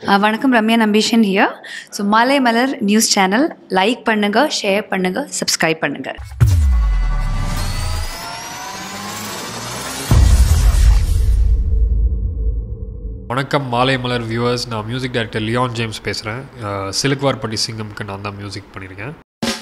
Uh, வணக்கம் Ramya நம்பீஷன் here so Maalai Malar news channel like பண்ணுங்கள் share பண்ணுங்கள் சப்ஸ்கிரைப் பண்ணுங்கள் வணக்கம் மாலை மலர் வியூவர்ஸ் நான் மியூசிக் டைரக்டர் லியான் ஜேம்ஸ் பேசுகிறேன் சிலுக்குவார்பட்டி சிங்கம்க்கு நான் தான் மியூசிக் பண்ணியிருக்கேன்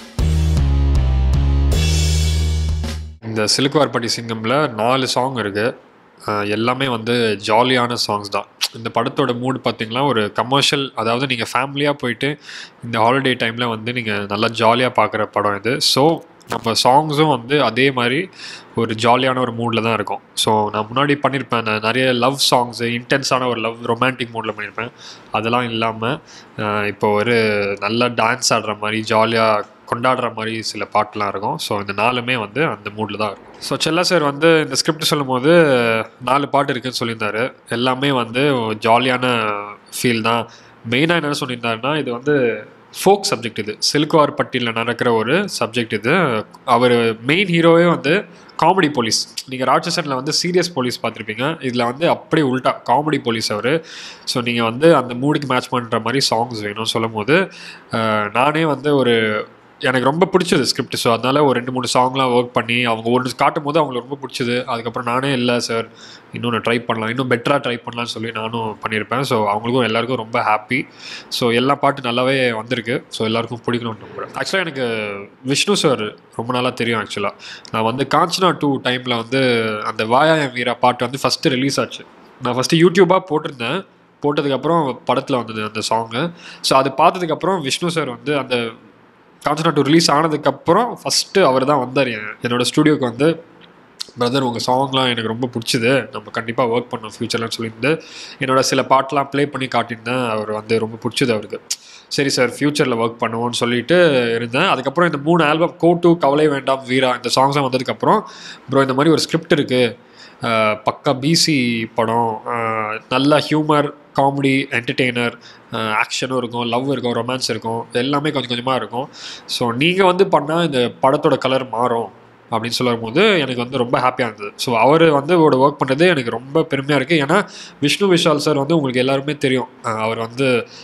இந்த சிலுக்குவார்பட்டி சிங்கமில் நாலு சாங் இருக்குது எல்லாமே வந்து ஜாலியான சாங்ஸ் தான் இந்த படத்தோட மூடு பார்த்தீங்கன்னா ஒரு கமர்ஷியல் அதாவது நீங்கள் ஃபேமிலியாக போயிட்டு இந்த ஹாலிடே டைமில் வந்து நீங்கள் நல்லா ஜாலியாக பார்க்குற படம் இது ஸோ நம்ம சாங்ஸும் வந்து அதே மாதிரி ஒரு ஜாலியான ஒரு மூடில் தான் இருக்கும் ஸோ நான் முன்னாடி பண்ணியிருப்பேன் நான் நிறைய லவ் சாங்ஸு இன்டென்ஸான ஒரு லவ் ரொமான்டிக் மூடில் பண்ணியிருப்பேன் அதெல்லாம் இல்லாமல் இப்போ ஒரு நல்ல டான்ஸ் ஆடுற மாதிரி ஜாலியாக கொண்டாடுற மாதிரி சில பாட்டுலாம் இருக்கும் ஸோ இந்த நாலுமே வந்து அந்த மூடில் தான் இருக்கும் ஸோ செல்லா சார் வந்து இந்த ஸ்கிரிப்ட் சொல்லும்போது நாலு பாட்டு இருக்குன்னு சொல்லியிருந்தாரு எல்லாமே வந்து ஜாலியான ஃபீல் தான் மெயினாக என்ன சொல்லியிருந்தாருன்னா இது வந்து ஃபோக் சப்ஜெக்ட் இது சிலுக்குவார்பட்டியில் நடக்கிற ஒரு சப்ஜெக்ட் இது அவர் மெயின் ஹீரோவே வந்து காமெடி போலீஸ் நீங்கள் ராட்சசனில் வந்து சீரியஸ் போலீஸ் பார்த்துருப்பீங்க இதில் வந்து அப்படியே உல்ட்டா காமெடி போலீஸ் அவர் ஸோ நீங்கள் வந்து அந்த மூடுக்கு மேட்ச் பண்ணுற மாதிரி சாங்ஸ் வேணும்னு சொல்லும் போது நானே வந்து ஒரு எனக்கு ரொம்ப பிடிச்சது ஸ்கிரிப்ட் ஸோ அதனால் ஒரு ரெண்டு மூணு சாங்லாம் ஒர்க் பண்ணி அவங்க ஒன்று காட்டும் போது அவங்களுக்கு ரொம்ப பிடிச்சது அதுக்கப்புறம் நானே இல்லை சார் இன்னொன்று ட்ரை பண்ணலாம் இன்னும் பெட்டராக ட்ரை பண்ணலாம்னு சொல்லி நானும் பண்ணியிருப்பேன் ஸோ அவங்களுக்கும் எல்லாருக்கும் ரொம்ப ஹாப்பி ஸோ எல்லா பாட்டு நல்லாவே வந்திருக்கு ஸோ எல்லாருக்கும் பிடிக்கணும்னு நம்புகிறேன் ஆக்சுவலாக எனக்கு விஷ்ணு சார் ரொம்ப நாளாக தெரியும் ஆக்சுவலாக நான் வந்து காஞ்சனா டூ டைமில் வந்து அந்த வாயாயம் வீரா பாட்டு வந்து ஃபஸ்ட்டு ரிலீஸ் ஆச்சு நான் ஃபஸ்ட்டு யூடியூபாக போட்டிருந்தேன் போட்டதுக்கப்புறம் படத்தில் வந்தது அந்த சாங்கு ஸோ அது பார்த்ததுக்கப்புறம் விஷ்ணு சார் வந்து அந்த காஞ்சனா டூ ரிலீஸ் ஆனதுக்கப்புறம் ஃபஸ்ட்டு அவர் தான் வந்தார் என்னோடய ஸ்டூடியோக்கு வந்து பிரதர் உங்கள் சாங்லாம் எனக்கு ரொம்ப பிடிச்சிது நம்ம கண்டிப்பாக ஒர்க் பண்ணோம் ஃப்யூச்சர்லன்னு சொல்லியிருந்து என்னோட சில பாட்டெலாம் ப்ளே பண்ணி காட்டியிருந்தேன் அவர் வந்து ரொம்ப பிடிச்சது அவருக்கு சரி சார் ஃப்யூச்சரில் ஒர்க் பண்ணுவோம்னு சொல்லிட்டு இருந்தேன் அதுக்கப்புறம் இந்த மூணு ஆல்பம் கோட்டு கவலை வேண்டாம் வீரா இந்த சாங்ஸாக வந்ததுக்கப்புறம் ப்ரோ இந்த மாதிரி ஒரு ஸ்கிரிப்ட் இருக்குது பக்கா பிசி படம் நல்ல ஹியூமர் காமெடி என்டர்டெய்னர் ஆக்ஷனும் இருக்கும் லவ் இருக்கும் ரொமான்ஸ் இருக்கும் எல்லாமே கொஞ்சம் கொஞ்சமாக இருக்கும் ஸோ நீங்கள் வந்து பண்ணால் இந்த படத்தோட கலர் மாறும் அப்படின்னு சொல்லும் போது எனக்கு வந்து ரொம்ப ஹாப்பியாக இருந்தது ஸோ அவர் வந்து ஒரு ஒர்க் பண்ணுறது எனக்கு ரொம்ப பெருமையாக இருக்குது ஏன்னா விஷ்ணு விஷால் சார் வந்து உங்களுக்கு எல்லாருமே தெரியும் அவர் வந்து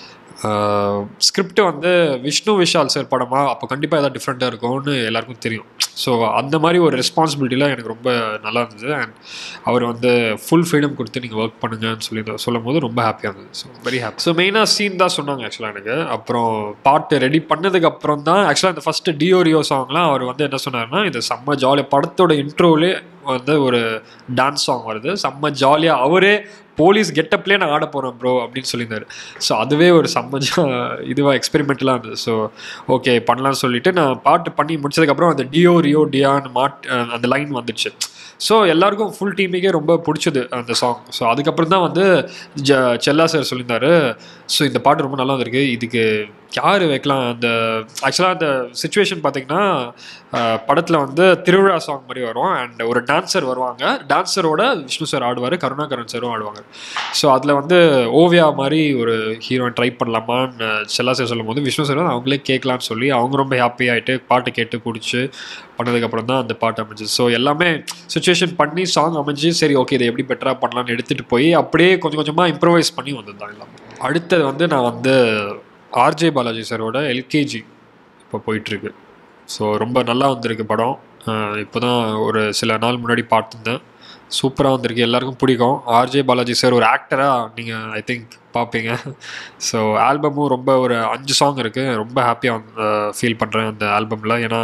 ஸ்கிரிப்ட் வந்து விஷ்ணு விஷால் சார் படமா அப்போ கண்டிப்பாக எதாவது டிஃப்ரெண்ட்டாக இருக்கும்னு எல்லாருக்கும் தெரியும் ஸோ அந்த மாதிரி ஒரு ரெஸ்பான்சிபிலிட்டிலாம் எனக்கு ரொம்ப நல்லா இருந்தது அண்ட் அவர் வந்து ஃபுல் ஃப்ரீடம் கொடுத்து நீங்கள் ஒர்க் பண்ணுங்கன்னு சொல்லி சொல்லும் போது ரொம்ப ஹாப்பியாக இருந்தது ஸோ வெரி ஹாப்பி ஸோ மெயினாக சீன் தான் சொன்னாங்க ஆக்சுவலாக எனக்கு அப்புறம் பாட்டு ரெடி பண்ணதுக்கு அப்புறம் தான் ஆக்சுவலாக இந்த ஃபஸ்ட்டு டியோரியோ சாங்லாம் அவர் வந்து என்ன சொன்னார்னா இது செம்ம ஜாலியாக படத்தோட இன்ட்ரோவிலே வந்து ஒரு டான்ஸ் சாங் வருது செம்ம ஜாலியாக அவரே போலீஸ் கெட்டப்லேயே நான் ஆட போகிறேன் ப்ரோ அப்படின்னு சொல்லியிருந்தாரு ஸோ அதுவே ஒரு செம்ம இதுவாக எக்ஸ்பெரிமெண்ட்லாம் இருந்தது ஸோ ஓகே பண்ணலாம்னு சொல்லிட்டு நான் பாட்டு பண்ணி முடிச்சதுக்கப்புறம் அந்த டியோ ரியோ டியான்னு மாட் அந்த லைன் வந்துச்சு ஸோ எல்லாருக்கும் ஃபுல் டீமுக்கே ரொம்ப பிடிச்சது அந்த சாங் ஸோ அதுக்கப்புறம் தான் வந்து ஜ செல்லா சார் சொல்லியிருந்தாரு ஸோ இந்த பாட்டு ரொம்ப நல்லா வந்திருக்கு இதுக்கு யார் வைக்கலாம் அந்த ஆக்சுவலாக அந்த சுச்சுவேஷன் பார்த்திங்கன்னா படத்தில் வந்து திருவிழா சாங் மாதிரி வரும் அண்ட் ஒரு டான்ஸர் வருவாங்க டான்ஸரோட விஷ்ணு சார் ஆடுவார் கருணாகரன் சாரும் ஆடுவாங்க ஸோ அதில் வந்து ஓவியா மாதிரி ஒரு ஹீரோயின் ட்ரை பண்ணலாமான்னு செல்லா சார் சொல்லும் போது விஷ்ணு சார் அவங்களே கேட்கலான்னு சொல்லி அவங்க ரொம்ப ஹாப்பி ஆகிட்டு பாட்டு கேட்டு பிடிச்சி பண்ணதுக்கப்புறம் தான் அந்த பாட்டு அமைஞ்சு ஸோ எல்லாமே சுச்சுவேஷன் பண்ணி சாங் அமைஞ்சு சரி ஓகே இதை எப்படி பெட்டராக பண்ணலான்னு எடுத்துகிட்டு போய் அப்படியே கொஞ்சம் கொஞ்சமாக இம்ப்ரவைஸ் பண்ணி வந்தது தான் எல்லாமே அடுத்தது வந்து நான் வந்து ஆர்ஜே பாலாஜி சாரோட எல்கேஜி இப்போ போயிட்டுருக்கு ஸோ ரொம்ப நல்லா வந்திருக்கு படம் இப்போ தான் ஒரு சில நாள் முன்னாடி பார்த்துருந்தேன் சூப்பராக வந்திருக்கு எல்லாருக்கும் பிடிக்கும் ஆர்ஜே பாலாஜி சார் ஒரு ஆக்டராக நீங்கள் ஐ திங்க் பார்ப்பீங்க ஸோ ஆல்பமும் ரொம்ப ஒரு அஞ்சு சாங் இருக்குது ரொம்ப ஹாப்பியாக ஃபீல் பண்ணுறேன் அந்த ஆல்பமில் ஏன்னா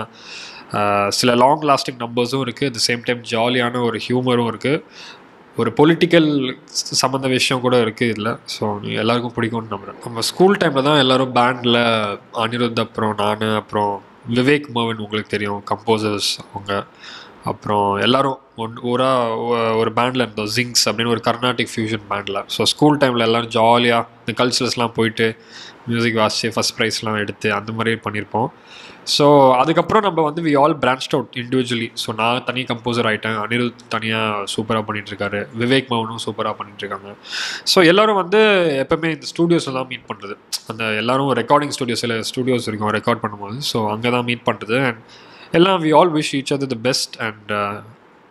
சில லாங் லாஸ்டிங் நம்பர்ஸும் இருக்குது அட் த சேம் டைம் ஜாலியான ஒரு ஹியூமரும் இருக்குது ஒரு பொலிட்டிக்கல் சம்மந்த விஷயம் கூட இருக்குது இதில் ஸோ எல்லாருக்கும் பிடிக்கும்னு நம்புகிறேன் நம்ம ஸ்கூல் டைமில் தான் எல்லோரும் பேண்டில் அனிருத் அப்புறம் நான் அப்புறம் விவேக் மோவன் உங்களுக்கு தெரியும் கம்போசர்ஸ் அவங்க அப்புறம் எல்லோரும் ஒன் ஊராக ஒரு பேண்டில் இருந்தோம் ஜிங்ஸ் அப்படின்னு ஒரு கர்நாடிக் ஃபியூஷன் பேண்டில் ஸோ ஸ்கூல் டைமில் எல்லோரும் ஜாலியாக இந்த கல்ச்சரல்ஸ்லாம் போயிட்டு மியூசிக் வாசிச்சு ஃபஸ்ட் ப்ரைஸ்லாம் எடுத்து அந்த மாதிரி பண்ணியிருப்போம் ஸோ அதுக்கப்புறம் நம்ம வந்து we all branched out individually so நான் தனி கம்போசர் ஆகிட்டேன் அனிருத் தனியாக சூப்பராக பண்ணிகிட்ருக்காரு விவேக் மௌனும் சூப்பராக பண்ணிகிட்ருக்காங்க ஸோ எல்லோரும் வந்து எப்போவுமே இந்த ஸ்டூடியோஸில் தான் மீட் பண்ணுறது அந்த எல்லோரும் ரெக்கார்டிங் ஸ்டூடியோஸ் சில ஸ்டூடியோஸ் இருக்கும் ரெக்கார்ட் பண்ணும்போது ஸோ அங்கே தான் மீட் பண்ணுறது அண்ட் எல்லாம் we all wish each other the best and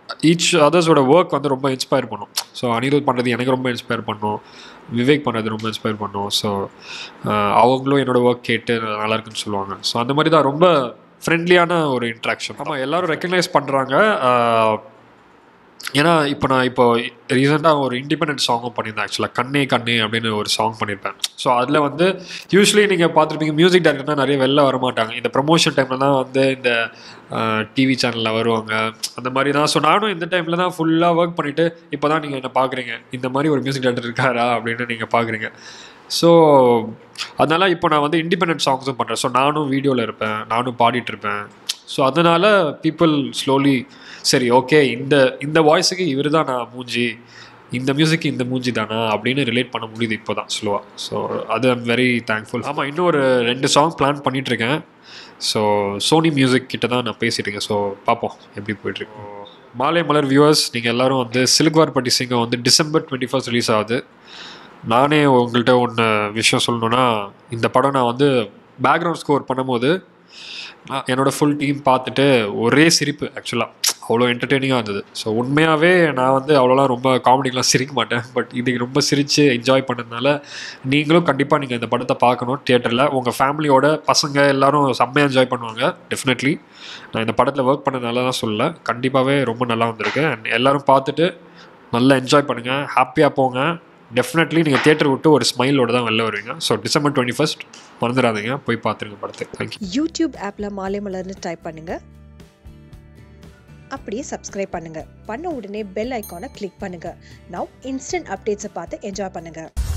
each அதர்ஸோட ஒர்க் வந்து ரொம்ப இன்ஸ்பயர் பண்ணும் ஸோ அனிருத் பண்ணுறது எனக்கு ரொம்ப இன்ஸ்பயர் பண்ணும் விவேக் பண்ணுறது ரொம்ப இன்ஸ்பயர் பண்ணும் ஸோ அவங்களும் என்னோட ஒர்க் கேட்டு நல்லா இருக்குன்னு சொல்லுவாங்க ஸோ அந்த மாதிரி தான் ரொம்ப ஃப்ரெண்ட்லியான ஒரு இன்ட்ராக்ஷன் ஆமாம் எல்லாரும் ரெக்கக்னைஸ் பண்ணுறாங்க ஏன்னா இப்போ நான் இப்போ ரீசெண்டாக ஒரு இண்டிபெண்டன்ட் சாங்கும் பண்ணியிருந்தேன் ஆக்சுவலாக கண்ணே கண்ணே அப்படின்னு ஒரு சாங் பண்ணியிருப்பேன் ஸோ அதில் வந்து யூஸ்வலி நீங்கள் பார்த்துருப்பீங்க மியூசிக் டைரக்டர்னா நிறைய வெளில வர மாட்டாங்க இந்த ப்ரமோஷன் டைமில் தான் வந்து இந்த டிவி சேனலில் வருவாங்க அந்த மாதிரி தான் ஸோ நானும் இந்த டைமில் தான் ஃபுல்லாக ஒர்க் பண்ணிவிட்டு இப்போ தான் நீங்கள் என்ன பார்க்குறீங்க இந்த மாதிரி ஒரு மியூசிக் டைரக்டர் இருக்காரா அப்படின்னு நீங்கள் பார்க்குறீங்க ஸோ அதனால் இப்போ நான் வந்து இண்டிபெண்டன்ட் சாங்ஸும் பண்ணுறேன் ஸோ நானும் வீடியோவில் இருப்பேன் நானும் பாடிட்டு இருப்பேன் ஸோ அதனால் பீப்புள் ஸ்லோலி சரி ஓகே இந்த இந்த வாய்ஸுக்கு இவர் தான் நான் மூஞ்சி இந்த மியூசிக் இந்த மூஞ்சி தானா அப்படின்னு ரிலேட் பண்ண முடியுது இப்போ தான் ஸ்லோவாக ஸோ அது ஐம் வெரி தேங்க்ஃபுல் ஆமாம் இன்னும் ஒரு ரெண்டு சாங் பிளான் பண்ணிகிட்ருக்கேன் ஸோ சோனி மியூசிக் கிட்ட தான் நான் பேசிட்டு இருக்கேன் ஸோ பார்ப்போம் எப்படி போயிட்டுருக்கு மாலை மலர் வியூவர்ஸ் நீங்கள் எல்லாரும் வந்து சிலுக்குவார்பட்டி சிங்கம் வந்து டிசம்பர் டுவெண்ட்டி ஃபர்ஸ்ட் ரிலீஸ் ஆகுது நானே உங்கள்கிட்ட ஒன்று விஷயம் சொல்லணுன்னா இந்த படம் நான் வந்து பேக்ரவுண்ட் ஸ்கோர் பண்ணும்போது நான் என்னோடய ஃபுல் டீம் பார்த்துட்டு ஒரே சிரிப்பு ஆக்சுவலாக அவ்வளோ என்டர்டெய்னிங்காக இருந்தது ஸோ உண்மையாகவே நான் வந்து அவ்வளோலாம் ரொம்ப காமெடிக்கெலாம் சிரிக்க மாட்டேன் பட் இதுக்கு ரொம்ப சிரித்து என்ஜாய் பண்ணதுனால நீங்களும் கண்டிப்பாக நீங்கள் இந்த படத்தை பார்க்கணும் தியேட்டரில் உங்கள் ஃபேமிலியோட பசங்க எல்லாரும் செம்மையாக என்ஜாய் பண்ணுவாங்க டெஃபினெட்லி நான் இந்த படத்தில் ஒர்க் பண்ணதுனால தான் சொல்லல கண்டிப்பாகவே ரொம்ப நல்லா வந்திருக்கு அண்ட் எல்லோரும் பார்த்துட்டு நல்லா என்ஜாய் பண்ணுங்கள் ஹாப்பியாக போங்க டெஃபினெட்லி நீங்கள் தியேட்டர் விட்டு ஒரு ஸ்மைலோட தான் வெளில வருவீங்க ஸோ டிசம்பர் டுவெண்ட்டி ஃபஸ்ட் மறந்துடாதீங்க போய் பார்த்துருங்க படத்தை தேங்க்யூ யூடியூப் ஆப்பில் மாலை மலர்னு டைப் பண்ணுங்க அப்படியே சப்ஸ்கிரைப் பண்ணுங்க பண்ண உடனே பெல் ஐக்கானை கிளிக் பண்ணுங்க நவ் இன்ஸ்டன்ட் அப்டேட்ஸை பார்த்து என்ஜாய் பண்ணுங்க